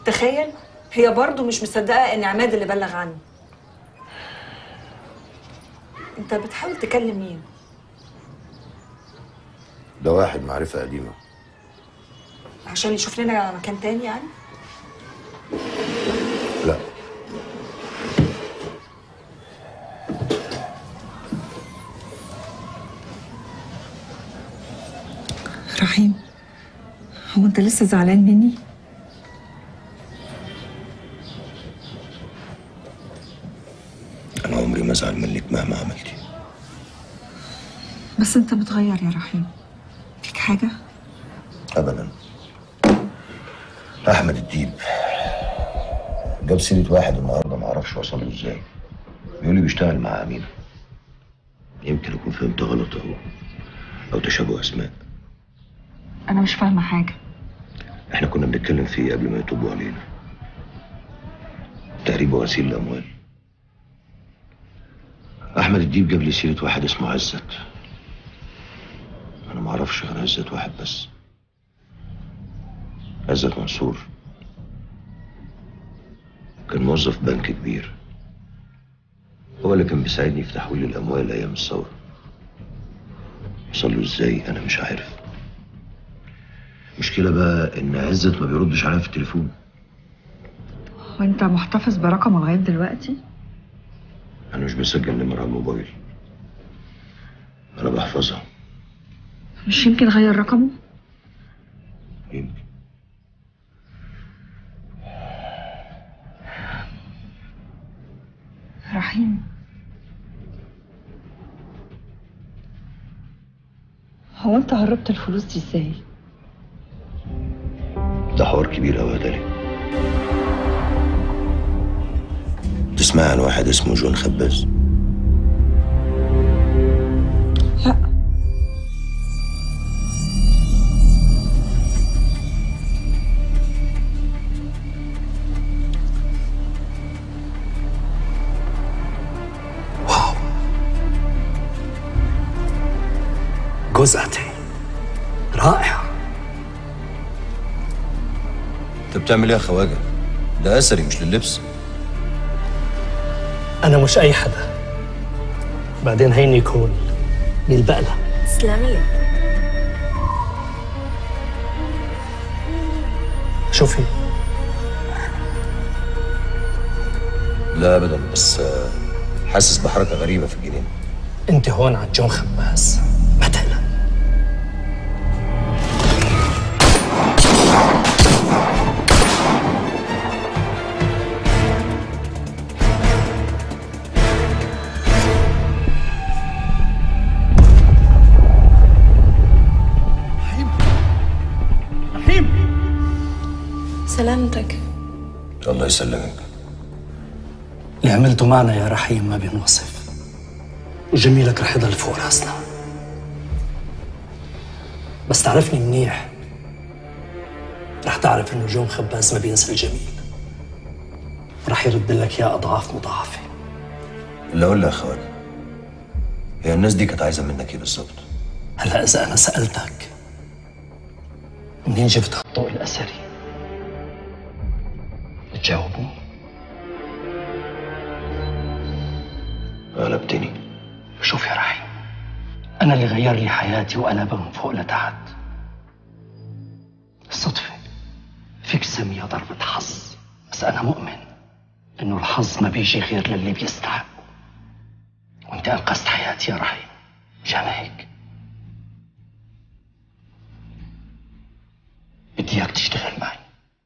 تخيل هي برضو مش مصدقه ان عماد اللي بلغ عني انت بتحاول تكلم مين ده واحد معرفة قديمة عشان يشوف لنا مكان تاني يعني لا رحيم هو انت لسه زعلان مني أنا عمري ما أزعل منك مهما عملتي بس انت متغير يا رحيم فيك حاجه أبدا أحمد الديب جاب سيرة واحد النهاردة معرفش وصل له إزاي بيقول لي بيشتغل مع أمينة يمكن أكون فهمت غلط أو أو تشابه أسماء انا مش فاهمه حاجه إحنا كنا بنتكلم فيه قبل ما يطبوا علينا تهريب وغسيل الأموال أحمد الديب جاب لي سيرة واحد اسمه عزت أنا معرفش غير عزت واحد بس عزت منصور كان موظف بنك كبير هو اللي كان بيساعدني في تحويل الأموال أيام الثورة وصل له إزاي أنا مش عارف المشكلة بقى إن عزت ما بيردش عليا في التليفون وانت محتفظ برقمه لغايه دلوقتي أنا مش بسجل نمر على الموبايل أنا بحفظها مش يمكن غير رقمه يمكن رحيم هو انت هربت الفلوس دي ازاي ده حوار كبير أوي يا دالي تسمع عن واحد اسمه جون خباز لا جزءتي رائع أنت بتعمل إيه يا خواجة؟ ده أثري مش لللبس أنا مش أي حدا بعدين هي نيكول بيلبق لها تسلمي شوفي لا أبدا بس آه، حاسس بحركة غريبة في الجنين أنت هون عند جون خباز ما تقلق سلامتك الله يسلمك اللي عملته معنا يا رحيم ما بينوصف وجميلك رح يضل فوق راسنا بس تعرفني منيح رح تعرف انه جون خباز ما بينسى الجميل رح يرد لك يا اضعاف مضاعفه اللي أقول لك يا خواجة هي الناس دي كانت عايزة منك إيه بالظبط؟ هلا اذا انا سالتك منين جبت الضوء الاثري بتجاوبني غلبتني شوف يا رحيم أنا اللي غير لي حياتي وقلبها من فوق لتحت الصدفة فيك تسميها ضربة حظ بس أنا مؤمن إنه الحظ ما بيجي غير للي بيستحق وأنت أنقذت حياتي يا رحيم مشان هيك بدي إياك تشتغل معي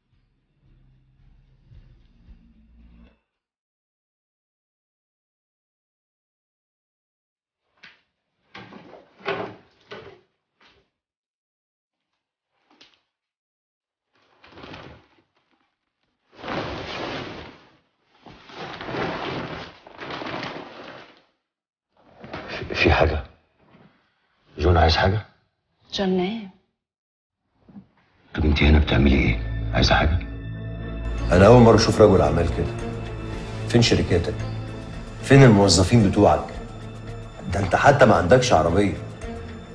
في- في حاجة جون عايز حاجة؟ جون نايم طب انت هنا بتعملي ايه؟ عايزة حاجة؟ أنا أول مرة أشوف رجل أعمال كده فين شركاتك؟ فين الموظفين بتوعك؟ ده أنت حتى ما عندكش عربية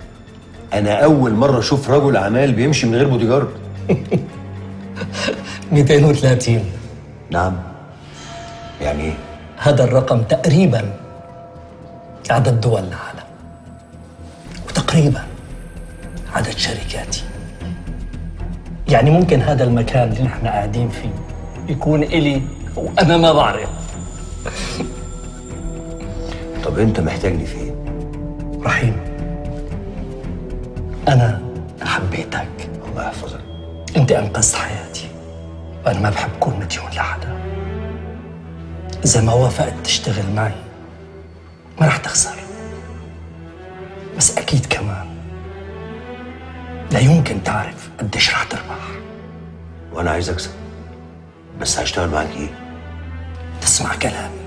أنا أول مرة أشوف رجل أعمال بيمشي من غير بودي جارد 230 نعم يعني ايه هذا الرقم تقريبا عدد دول العالم وتقريبا عدد شركاتي يعني ممكن هذا المكان اللي نحن قاعدين فيه يكون إلي وأنا ما بعرف طب انت محتاجني في ايه رحيم أنا حبيتك الله يحفظك أنت أنقذت حياتي وأنا ما بحب كون مديون لحدا إذا ما وافقت تشتغل معي ما رح تخسر بس أكيد كمان لا يمكن تعرف قديش رح تربح وانا عايز اكسب بس هشتغل معاك ايه تسمع كلامي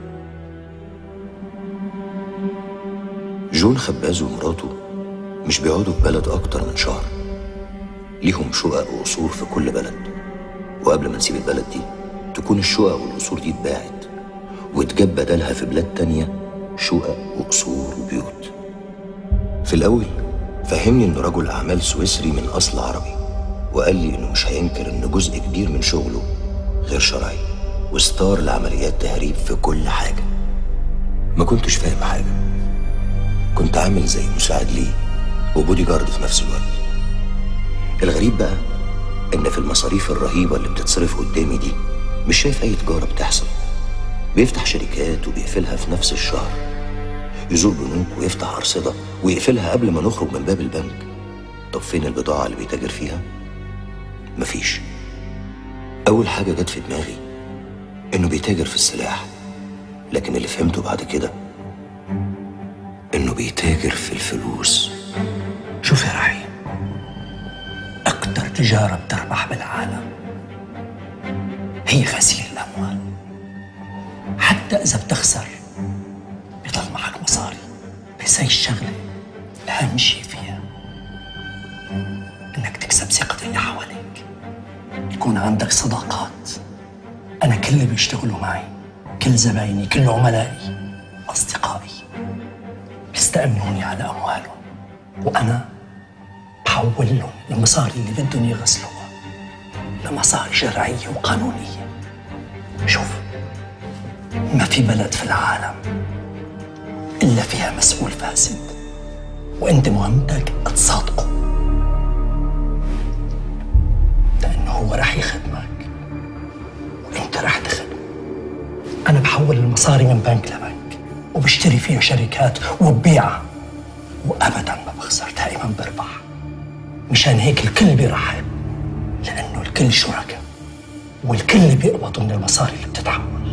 جون خباز ومراته مش بيقعدوا في بلد أكتر من شهر ليهم شقق وقصور في كل بلد وقبل ما نسيب البلد دي تكون الشقق والقصور دي اتباعت واتجاب بدلها في بلاد تانية شقق وقصور وبيوت في الأول فهمني إنه رجل أعمال سويسري من أصل عربي وقال لي إنه مش هينكر إن جزء كبير من شغله غير شرعي وستار لعمليات تهريب في كل حاجة ما كنتش فاهم حاجة كنت عامل زي مساعد ليه وبودي جارد في نفس الوقت الغريب بقى ان في المصاريف الرهيبه اللي بتتصرف قدامي دي مش شايف اي تجاره بتحصل بيفتح شركات وبيقفلها في نفس الشهر يزور بنوك ويفتح ارصده ويقفلها قبل ما نخرج من باب البنك طب فين البضاعه اللي بيتاجر فيها مفيش اول حاجه جت في دماغي انه بيتاجر في السلاح لكن اللي فهمته بعد كده انه بيتاجر في الفلوس شوف يا رحيم أكتر تجارة بتربح بالعالم هي غسيل الأموال حتى إذا بتخسر بيضل معك مصاري بس هي الشغلة أهم شيء فيها إنك تكسب ثقة اللي حواليك يكون عندك صداقات أنا كل اللي بيشتغلوا معي كل زبايني كل عملائي أصدقائي بيستأمنوني على أموالهم وأنا بحول لهم المصاري اللي بدهم يغسلوها لمصاري شرعية وقانونية شوف ما في بلد في العالم إلا فيها مسؤول فاسد وأنت مهمتك تصادقه لأنه هو رح يخدمك وأنت رح تخدمه أنا بحول المصاري من بنك لبنك وبشتري فيها شركات وببيعها وأبدا ما بخسر دائما بربح مشان هيك الكل بيرحب لأنه الكل شركاء والكل بيقبضوا من المصاري اللي بتتحول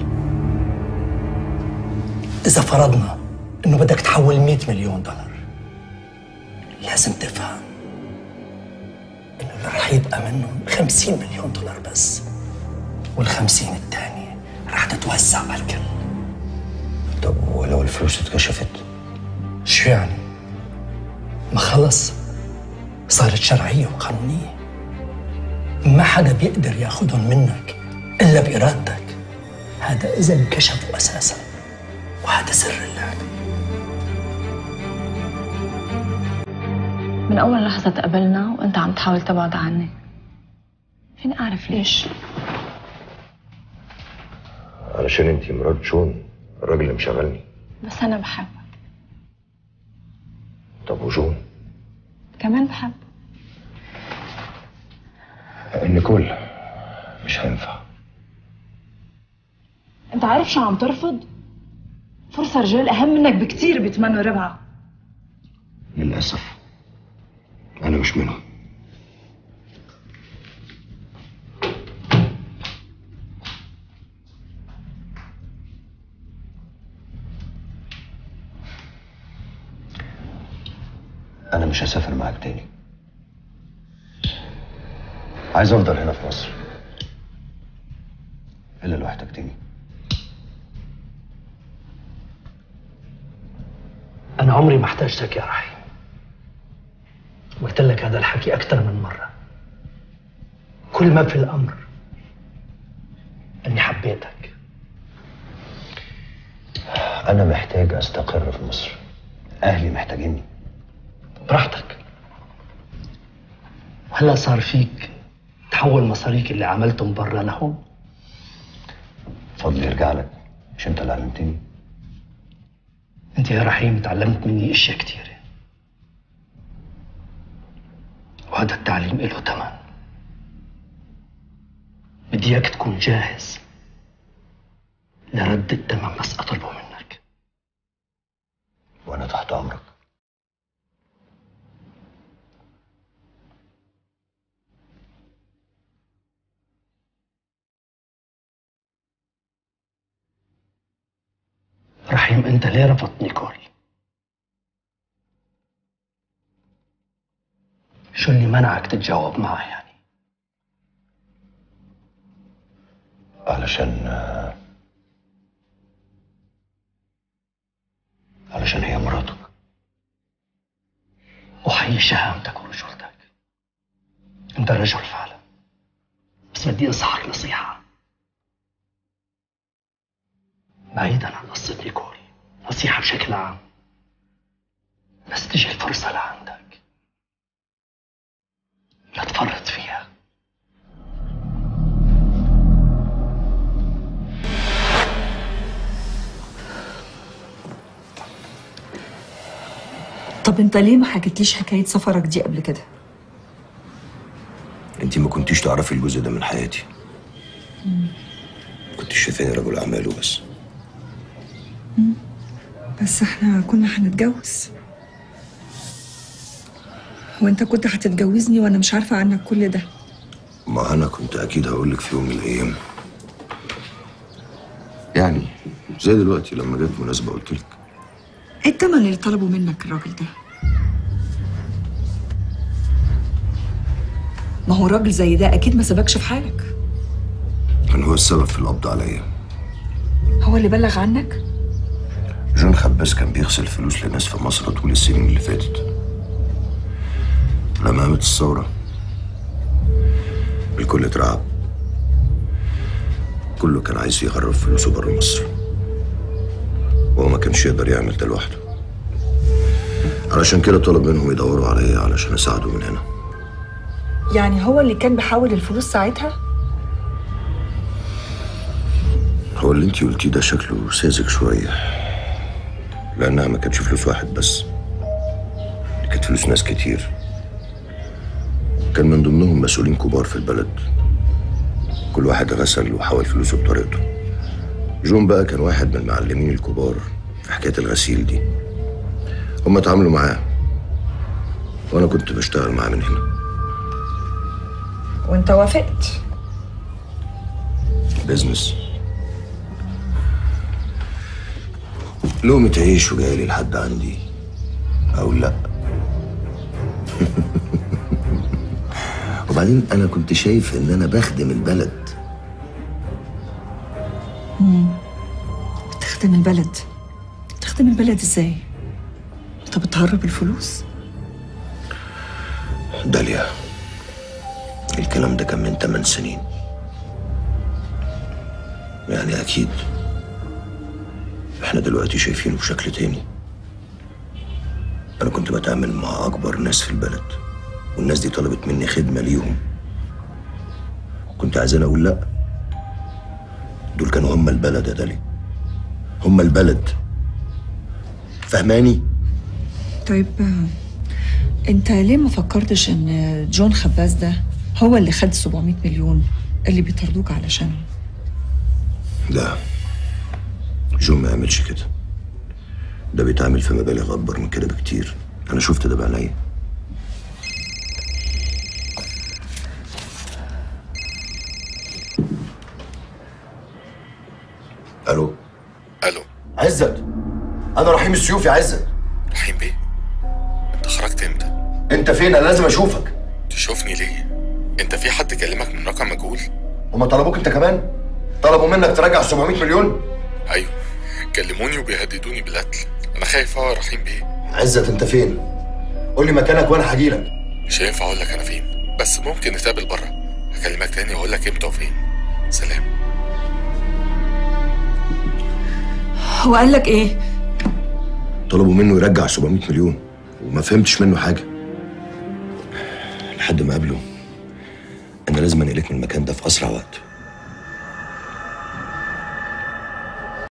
إذا فرضنا إنه بدك تحول 100 مليون دولار لازم تفهم إنه اللي رح يبقى منهم 50 مليون دولار بس والخمسين التانية رح تتوزع على الكل طب ولو الفلوس اتكشفت شو يعني؟ ما خلص صارت شرعية وقانونية ما حدا بيقدر ياخذهم منك إلا بإرادتك هذا إذا انكشفوا أساسا وهذا سر الله من أول لحظة تقابلنا وأنت عم تحاول تبعد عني فيني أعرف ليش علشان انتي مرات جون الراجل اللي مشغلني بس أنا بحبك طب وجون كمان بحب نيكول مش هينفع أنت عارف شو عم ترفض؟ فرصة رجال أهم منك بكتير بيتمنوا ربحها للأسف أنا مش منهم أنا مش هسافر معاك تاني عايز أفضل هنا في مصر إلا لو احتجتني أنا عمري ما احتاجتك يا رحيم قلت لك هذا الحكي أكثر من مرة كل ما في الأمر أني حبيتك أنا محتاج أستقر في مصر أهلي براحتك هلا صار فيك تحول مصاريك اللي عملتهم برا لهون فضل يرجع لك مش انت اللي علمتني انت يا رحيم تعلمت مني اشياء كثيره وهذا التعليم له ثمن بدي اياك تكون جاهز لرد الثمن بس اطلبه منك وانا تحت امرك رحيم انت ليه رفضت نيكول شو اللي منعك تتجاوب معها يعني علشان آه، علشان هي مراتك أحيي شهامتك ورجولتك أنت رجل فعلا بس بدي أنصحك نصيحة بعيدا عن قصة نيكول نصيحة بشكل عام بس تجي الفرصة لعندك لا تفرط فيها طب انت ليه ما حكيتليش حكايه سفرك دي قبل كده انت ما كنتيش تعرفي الجزء ده من حياتي كنت شايفاني رجل اعمال وبس بس احنا كنا هنتجوز وانت كنت هتتجوزني وانا مش عارفه عنك كل ده ما انا كنت اكيد هقول لك في يوم من الايام يعني زي دلوقتي لما جت مناسبه قلت لك ايه التمن اللي طلبه منك الراجل ده ما هو راجل زي ده اكيد ما سابكش في حالك كان هو السبب في القبض عليا هو اللي بلغ عنك جون خباز كان بيغسل فلوس لناس في مصر طول السنين اللي فاتت لما قامت الثورة الكل اترعب كله كان عايز يهرب فلوسه بره مصر وهو ما كانش يقدر يعمل ده لوحده علشان كده طلب منهم يدوروا عليا علشان اساعده من هنا يعني هو اللي كان بيحول الفلوس ساعتها هو اللي انتي قلتيه ده شكله ساذج شوية لأنها ما كانتش فلوس واحد بس دي كانت فلوس ناس كتير كان من ضمنهم مسؤولين كبار في البلد كل واحد غسل وحول فلوسه بطريقته جون بقى كان واحد من المعلمين الكبار في حكاية الغسيل دي هما اتعاملوا معاه وأنا كنت بشتغل معاه من هنا وانت وافقت بيزنس لقمة عيش وجايلي لحد عندي أو لأ وبعدين أنا كنت شايف إن أنا بخدم البلد تخدم البلد تخدم البلد ازاي انت بتهرب الفلوس داليا الكلام ده كان من 8 سنين يعني أكيد إحنا دلوقتي شايفينه بشكل تاني أنا كنت بتعامل مع أكبر ناس في البلد والناس دي طلبت مني خدمة ليهم كنت عايزين أقول لأ دول كانوا هم البلد يا داليا هم البلد فهماني؟ طيب آه، انت ليه ما فكرتش ان جون خباز ده هو اللي خد 700 مليون اللي بيطردوك علشانه لا جون ما يعملش كده ده بيتعامل في مبالغ اكبر من كده بكتير انا شفت ده بعينيا الو الو عزت انا رحيم السيوف يا عزت رحيم بيه انت خرجت امتى انت فين انا لازم اشوفك تشوفني ليه انت في حد كلمك من رقم مجهول هما طلبوك انت كمان طلبوا منك ترجع 700 مليون ايوه كلموني وبيهددوني بالقتل انا خايف اه يا رحيم بيه عزت انت فين قول لي مكانك وانا هجيلك مش هينفع اقول لك انا فين بس ممكن نتقابل بره هكلمك تاني واقول لك امتى وفين سلام هو قال لك ايه طلبوا منه يرجع 700 مليون وما فهمتش منه حاجة لحد ما قابله انا لازم انقلك من المكان ده في اسرع وقت